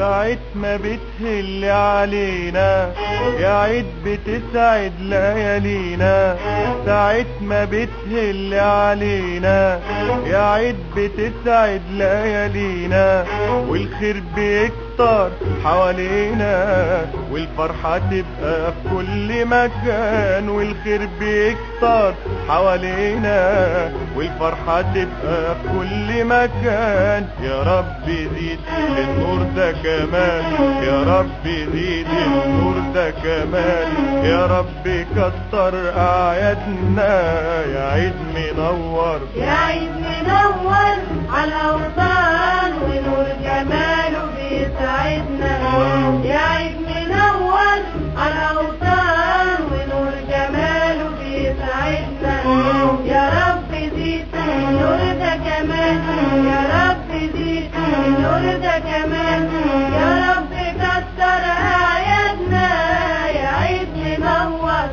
ساعة ما بتهل علينا يا عيد بتسعد ليالينا ساعة ما بتهل علينا يا عيد بتسعد ليالينا والخير بيكتر حوالينا والفرحة تبقى في كل مكان والخير بيكتر حوالينا والفرحة تبقى في كل مكان يا رب زيد النور ده كمان يا رب زيد النور ده كمان يا رب كتر أعيادنا يا عيد منور يا عيد منور على الأوطان ونور جماله بيسعدنا يا عيد منور على الأوطان ونور جماله بيسعدنا يا رب زيد النور ده كمان يا رب زيد النور ده كمان يا رب كتر أعيادنا يا عيد منور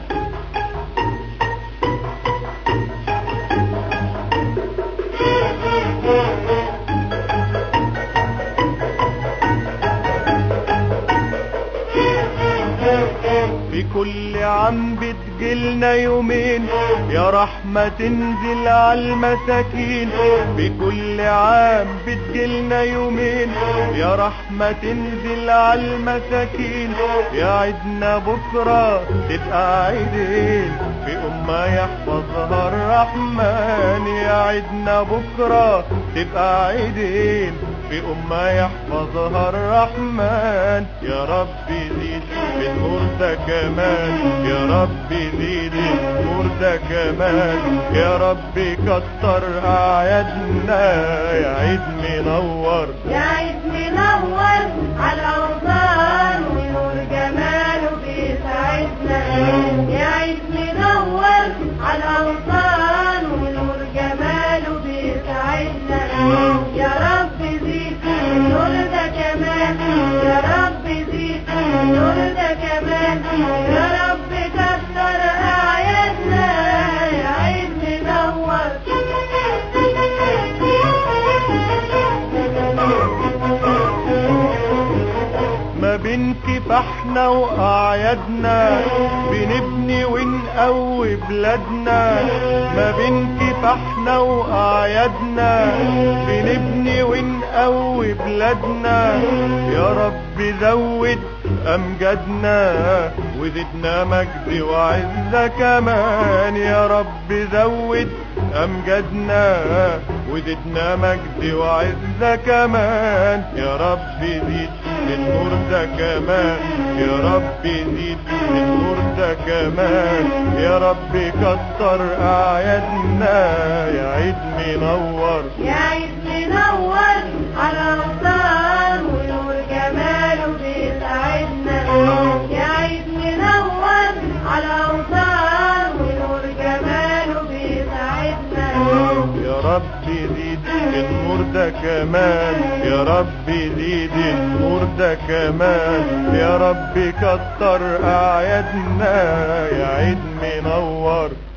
في كل عام بتجيلنا يومين يا رحمة تنزل على المساكين في كل عام بتجيلنا يومين يا رحمة تنزل على المساكين يا عيدنا بكرة تبقى عيدين في أمة يحفظها الرحمن يا عيدنا بكرة تبقى عيدين في أمة يحفظها الرحمن يا رب زيد النور ده كمان يا رب زيد النور ده كمان يا رب كتر أعيادنا يا عيد منور يا عيد منور على الأوطان ونور جماله بيسعدنا يا عيد منور على الأوطان ونور جماله بيسعدنا يا رب زيد النور ده كمان يا رب زيد النور ده كمان يا رب كتر أعيادنا يا عيد منور ما بين كفاحنا وأعيادنا بنبني ونقوي بلادنا ما بين كفاحنا وأعيادنا بنبني ونقوي بلادنا يا رب زود أمجادنا وزدنا مجد وعزة كمان يا رب زود أمجادنا وزدنا مجد وعزة كمان يا رب زيد النور ده كمان يا رب زيد النور ده كمان يا رب كتر أعيادنا يا عيد منور يا عيد منور على الأوطان ونور جماله بيسعدنا يا عيد منور على الأوطان ونور جماله بيسعدنا يا رب زيد النور ده كمان يا رب زيد النور ده كمان يا رب كتر أعيادنا يا عيد منور